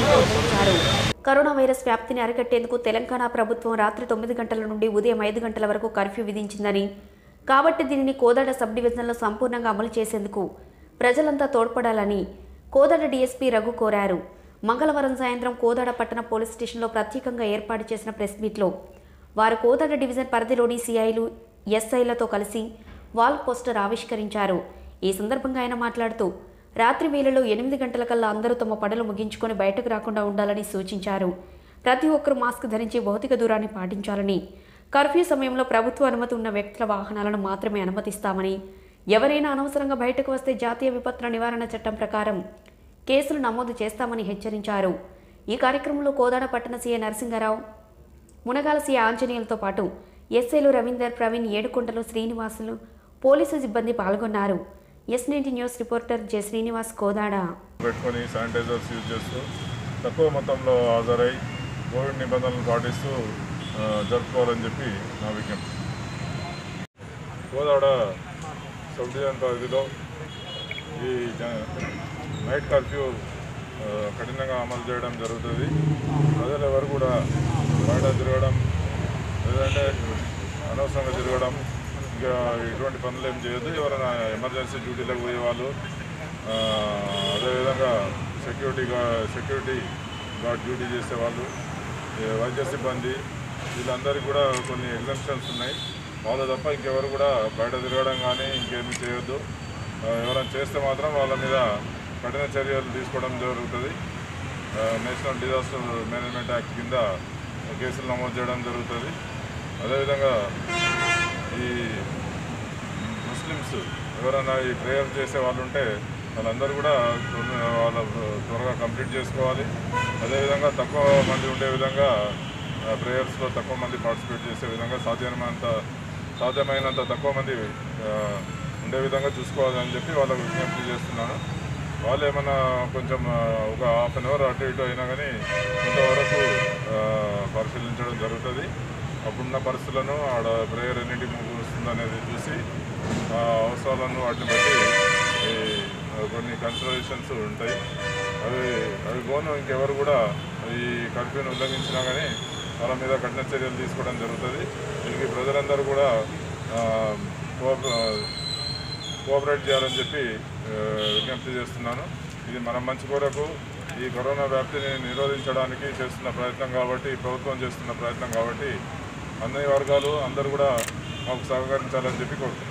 వెల్లడించారు corona virus వ్యాప్తిని అరికట్టేందుకు తెలంగాణ ప్రభుత్వం రాత్రి తొమ్మిది గంటల నుండి ఉదయం ఐదు గంటల వరకు కర్ఫ్యూ విధించిందని కాబట్టి దీనిని కోదాడ సబ్ డివిజన్లో సంపూర్ణంగా అమలు చేసేందుకు ప్రజలంతా తోడ్పడాలని కోదాడ డీఎస్పీ రఘు కోరారు మంగళవారం సాయంత్రం కోదాడ పట్టణ పోలీస్ స్టేషన్లో ప్రత్యేకంగా ఏర్పాటు చేసిన ప్రెస్ మీట్లో వారు కోదాడ డివిజన్ పరిధిలోని సిఐలు ఎస్ఐలతో కలిసి వాల్ పోస్టర్ ఆవిష్కరించారు ఈ సందర్భంగా ఆయన మాట్లాడుతూ రాత్రి వేళలో ఎనిమిది గంటల కల్లా అందరూ తమ పనులు ముగించుకొని బయటకు రాకుండా ఉండాలని సూచించారు ప్రతి ఒక్కరూ మాస్క్ ధరించి భౌతిక దూరాన్ని పాటించాలని కర్ఫ్యూ సమయంలో ప్రభుత్వ అనుమతి ఉన్న వ్యక్తుల వాహనాలను మాత్రమే అనుమతిస్తామని ఎవరైనా అనవసరంగా బయటకు వస్తే జాతీయ విపత్తుల నివారణ చట్టం ప్రకారం కేసులు నమోదు చేస్తామని హెచ్చరించారు ఈ కార్యక్రమంలో కోదాడ పట్టణ సీఏ నరసింహారావు మునగాల సీఏ ఆంజనేయులతో పాటు ఎస్ఐలు రవీందర్ ప్రవీణ్ ఏడుకొండలు శ్రీనివాసులు పోలీసు సిబ్బంది పాల్గొన్నారు S ninety news reporter J Srinivas Kodad పెట్టుకొని శానిటైజర్స్ యూజ్ చేస్తూ తక్కువ మొత్తంలో హాజరై కోవిడ్ నిబంధనలు పాటిస్తూ ఆ, జరుపుకోవాలని చెప్పి నా విజ్ఞప్తి కోదాడ సబ్ డివిజన్ పరిధిలో ఈ జ- నైట్ కర్ఫ్యూ ఆ, కఠినంగా అమలు చేయడం జరుగుతుంది ప్రజలు ఎవరు కూడా బయట తిరగడం లేదంటే అనవసరంగా తిరగడం ఇంకా ఇటువంటి పనులు ఏం చేయొద్దు ఎవరైనా ఎమర్జెన్సీ డ్యూటీలకు పోయే వాళ్ళు ఆ, అదేవిధంగా సెక్యూరిటీ గా- సెక్యూరిటీ గార్డ్ డ్యూటీ చేసే వాళ్ళు ఏ వైద్య సిబ్బంది వీళ్ళందరికీ కూడా కొన్ని ఎగ్జామ్షన్స్ ఉన్నాయి వాళ్ళు తప్ప ఇంకెవరు కూడా బయట తిరగడం కానీ ఇంకేమీ చేయొద్దు ఆ, ఎవరైనా చేస్తే మాత్రం వాళ్ళ మీద కఠిన చర్యలు తీసుకోవడం జరుగుతుంది ఆ, నేషనల్ డిజాస్టర్ మేనేజ్మెంట్ యాక్ట్ కింద కేసులు నమోదు చేయడం జరుగుతుంది అదేవిధంగా ఈ ముస్లిమ్స్ ఎవరైనా ఈ ప్రేయర్ చేసే వాళ్ళు ఉంటే వాళ్ళందరూ కూడా తొంద- వాళ్ళ త్వరగా కంప్లీట్ చేసుకోవాలి అదేవిధంగా తక్కువ మంది ఉండే విధంగా ప్రేయర్స్లో తక్కువ మంది పార్టిసిపేట్ చేసే విధంగా సాధ్యమైనంత సాధ్యమైనంత తక్కువ మంది ఆ, ఉండే విధంగా చూసుకోవాలని చెప్పి వాళ్ళకు విజ్ఞప్తి చేస్తున్నాను వాళ్ళు ఏమైనా కొంచెం ఆ, ఒక హాఫ్ అన్ అవర్ అటు ఇటు అయినా కానీ కొంతవరకు ఆ, పరిశీలించడం జరుగుతుంది అప్పుడున్న పరిస్థితులను ఆడ ప్రేయర్ ఎన్నింటికి ముగుస్తుంది అనేది చూసి ఆ అవసరాలను వాటిని బట్టి ఈ, ఆ, కొన్ని కన్సిడరేషన్స్ ఉంటాయి అవి అవి పోను ఇంకెవరు కూడా ఈ కర్ఫ్యూని ఉల్లంఘించినా కానీ వాళ్ళ మీద కఠిన చర్యలు తీసుకోవడం జరుగుతుంది దీనికి ప్రజలందరూ కూడా ఆ, కోఆప- కోఆపరేట్ చేయాలని చెప్పి ఆ, విజ్ఞప్తి చేస్తున్నాను ఇది మన మంచి కొరకు ఈ కరోనా వ్యాప్తిని నిరోధించడానికి చేస్తున్న ప్రయత్నం కాబట్టి ప్రభుత్వం చేస్తున్న ప్రయత్నం కాబట్టి అన్ని వర్గాలు అందరూ కూడా మాకు సహకరించాలని చెప్పి కోరుతున్నాను